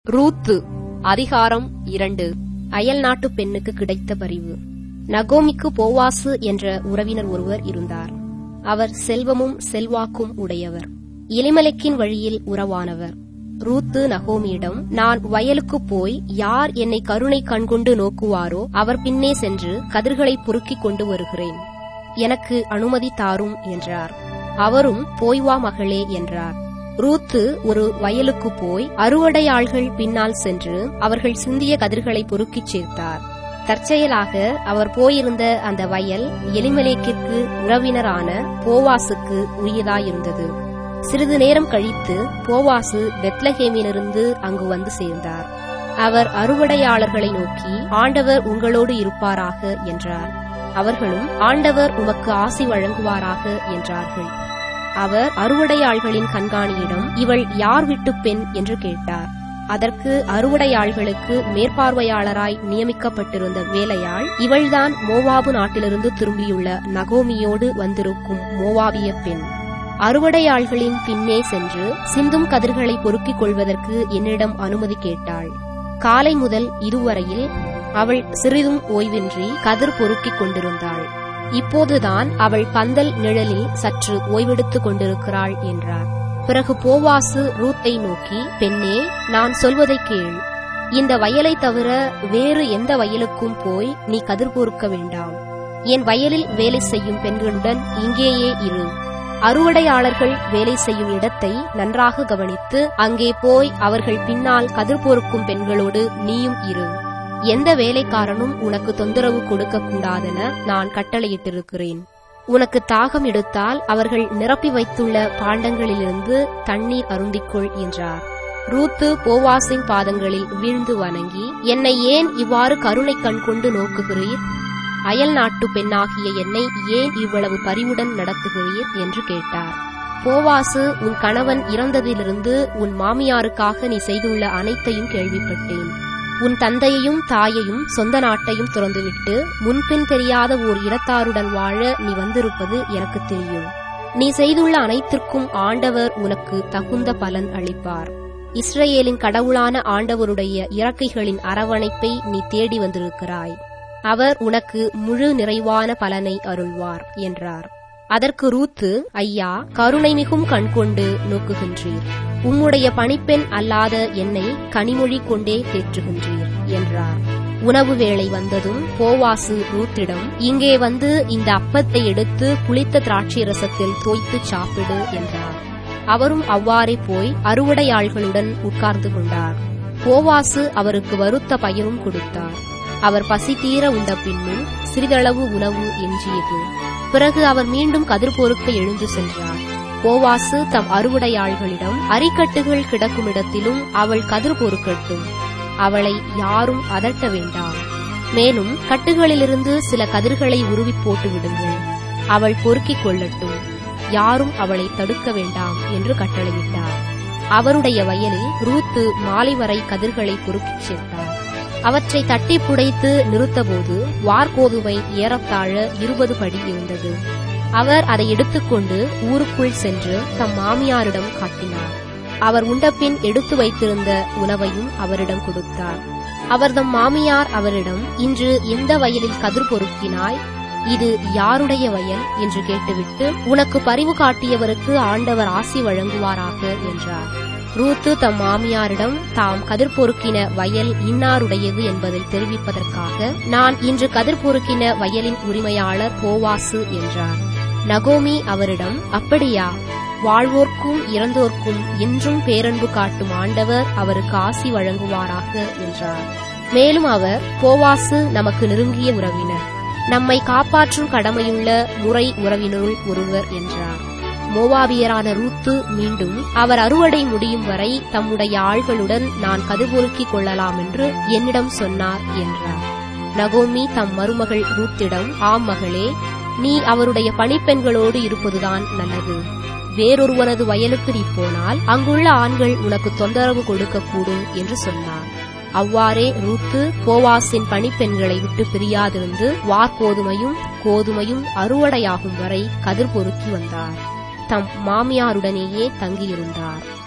ரூத்து அதிகாரம் இரண்டு அயல் நாட்டு பெண்ணுக்கு கிடைத்த பரிவு நகோமிக்கு போவாசு என்ற உறவினர் ஒருவர் இருந்தார் அவர் செல்வமும் செல்வாக்கும் உடையவர் எலிமலைக்கின் வழியில் உறவானவர் ரூத்து நகோமியிடம் நான் வயலுக்குப் போய் யார் என்னை கருணை கண்கொண்டு நோக்குவாரோ அவர் பின்னே சென்று கதிர்களை பொறுக்கிக் கொண்டு வருகிறேன் எனக்கு அனுமதி தாரும் என்றார் அவரும் போய் வா மகளே என்றார் ரூத்து ஒரு வயலுக்கு போய் அறுவடை ஆள்கள் பின்னால் சென்று அவர்கள் சிந்திய கதிர்களை பொறுக்கிச் சேர்த்தார் தற்செயலாக அவர் போயிருந்த அந்த வயல் எலிமலேக்கிற்கு உறவினரான போவாசுக்கு உரியதாயிருந்தது சிறிது நேரம் கழித்து போவாசு பெத்லஹேமிலிருந்து அங்கு வந்து சேர்ந்தார் அவர் அறுவடையாளர்களை நோக்கி ஆண்டவர் உங்களோடு இருப்பாராக என்றார் அவர்களும் ஆண்டவர் உமக்கு ஆசி வழங்குவாராக என்றார்கள் அவர் அறுவடையாள்களின் கண்காணியிடம் இவள் யார் விட்டு பெண் என்று கேட்டார் அதற்கு அறுவடையாள்களுக்கு மேற்பார்வையாளராய் நியமிக்கப்பட்டிருந்த வேலையாள் இவள்தான் மோவாபு நாட்டிலிருந்து திரும்பியுள்ள நகோமியோடு வந்திருக்கும் மோவாபிய பெண் அறுவடையாள்களின் பின்னே சென்று சிந்தும் கதிர்களை பொறுக்கிக் கொள்வதற்கு என்னிடம் அனுமதி கேட்டாள் காலை முதல் இதுவரையில் அவள் சிறிதும் ஓய்வின்றி கதிர் பொறுக்கிக் கொண்டிருந்தாள் இப்போதுதான் அவள் பந்தல் நிழலில் சற்று ஓய்வெடுத்துக் கொண்டிருக்கிறாள் என்றார் பிறகு போவாசு ரூத்தை நோக்கி பெண்ணே நான் சொல்வதை கேள் இந்த வயலை தவிர வேறு எந்த வயலுக்கும் போய் நீ கதிர் பொறுக்க வேண்டாம் என் வயலில் வேலை செய்யும் பெண்களுடன் இங்கேயே இரு அறுவடையாளர்கள் வேலை செய்யும் இடத்தை நன்றாக கவனித்து அங்கே போய் அவர்கள் பின்னால் கதிர் பொறுக்கும் பெண்களோடு நீயும் இரு எந்த வேலைக்காரனும் உனக்கு தொந்தரவு கொடுக்க கூடாதென நான் கட்டளையிட்டிருக்கிறேன் உனக்கு தாகம் எடுத்தால் அவர்கள் நிரப்பி வைத்துள்ள பாண்டங்களிலிருந்து தண்ணீர் அருந்திக்கொள் என்றார் ரூத்து போவாசின் பாதங்களில் வீழ்ந்து வணங்கி என்னை ஏன் இவ்வாறு கருணை கண் கொண்டு நோக்குகிறீர் அயல் நாட்டு பெண்ணாகிய என்னை ஏன் இவ்வளவு பரிவுடன் நடத்துகிறீர் என்று கேட்டார் போவாசு உன் கணவன் இறந்ததிலிருந்து உன் மாமியாருக்காக நீ செய்துள்ள அனைத்தையும் கேள்விப்பட்டேன் உன் தந்தையையும் தாயையும் சொந்த நாட்டையும் துறந்துவிட்டு முன்பின் தெரியாத ஓர் இடத்தாருடன் வாழ நீ வந்திருப்பது எனக்கு தெரியும் நீ செய்துள்ள அனைத்திற்கும் ஆண்டவர் உனக்கு தகுந்த பலன் அளிப்பார் இஸ்ரேலின் கடவுளான ஆண்டவருடைய இறக்கைகளின் அரவணைப்பை நீ தேடி வந்திருக்கிறாய் அவர் உனக்கு முழு நிறைவான பலனை அருள்வார் என்றார் அதற்கு ரூத்து ஐயா கருணை மிகும் கண்கொண்டு நோக்குகின்றீர் உம்முடைய பணிப்பெண் அல்லாத என்னை கனிமொழி கொண்டே தேற்றுகின்றீர் என்றார் உணவு வேளை வந்ததும் போவாசு ரூத்திடம் இங்கே வந்து இந்த அப்பத்தை எடுத்து புளித்த திராட்சை ரசத்தில் தோய்த்து சாப்பிடு என்றார் அவரும் அவ்வாறே போய் அறுவடையாள்களுடன் உட்கார்ந்து கொண்டார் போவாசு அவருக்கு வருத்த பயனும் கொடுத்தார் அவர் பசி தீர உண்ட பின்னும் சிறிதளவு உணவு எஞ்சியது பிறகு அவர் மீண்டும் கதிர் பொறுக்க எழுந்து சென்றார் போவாசு தம் அறுவடையாள்களிடம் அரிக்கட்டுகள் கிடக்கும் இடத்திலும் அவள் கதிர் பொறுக்கட்டும் அவளை யாரும் அதட்ட வேண்டாம் மேலும் கட்டுகளிலிருந்து சில கதிர்களை உருவி போட்டு விடுங்கள் அவள் பொறுக்கிக் கொள்ளட்டும் யாரும் அவளை தடுக்க வேண்டாம் என்று கட்டளையிட்டார் அவருடைய வயலில் ரூத்து மாலை வரை கதிர்களை பொறுக்கிச் சேர்த்தார் அவற்றை தட்டி புடைத்து நிறுத்தபோது வார்கோதுமை ஏறத்தாழ இருபது படி இருந்தது அவர் அதை எடுத்துக்கொண்டு ஊருக்குள் சென்று தம் மாமியாரிடம் காட்டினார் அவர் உண்டபின் எடுத்து வைத்திருந்த உணவையும் அவரிடம் கொடுத்தார் அவர் தம் மாமியார் அவரிடம் இன்று எந்த வயலில் கதிர் பொறுக்கினாய் இது யாருடைய வயல் என்று கேட்டுவிட்டு உனக்கு பரிவு காட்டியவருக்கு ஆண்டவர் ஆசி வழங்குவாராக என்றார் ரூத்து தம் மாமியாரிடம் தாம் கதிர் பொறுக்கின வயல் இன்னாருடையது என்பதை தெரிவிப்பதற்காக நான் இன்று கதிர் பொறுக்கின வயலின் உரிமையாளர் போவாசு என்றார் நகோமி அவரிடம் அப்படியா வாழ்வோர்க்கும் இறந்தோர்க்கும் என்றும் பேரன்பு காட்டும் ஆண்டவர் அவருக்கு ஆசி வழங்குவாராக என்றார் மேலும் அவர் போவாசு நமக்கு நெருங்கிய உறவினர் நம்மை காப்பாற்றும் கடமையுள்ள முறை உறவினருள் ஒருவர் என்றார் மோவாபியரான ரூத்து மீண்டும் அவர் அறுவடை முடியும் வரை தம்முடைய ஆள்களுடன் நான் கதிர்பொறுக்கிக் கொள்ளலாம் என்று என்னிடம் சொன்னார் என்றார் நகோமி தம் மருமகள் ரூத்திடம் ஆம் மகளே நீ அவருடைய பணிப்பெண்களோடு இருப்பதுதான் நல்லது வேறொருவனது வயலுக்கு நீ போனால் அங்குள்ள ஆண்கள் உனக்கு தொந்தரவு கொடுக்கக்கூடும் என்று சொன்னார் அவ்வாறே ரூத்து போவாசின் பணிப்பெண்களை விட்டு பிரியாதிருந்து வார்கோதுமையும் கோதுமையும் அறுவடையாகும் வரை கதிர் பொறுக்கி வந்தார் தம் மாமியாருடனேயே தங்கியிருந்தார்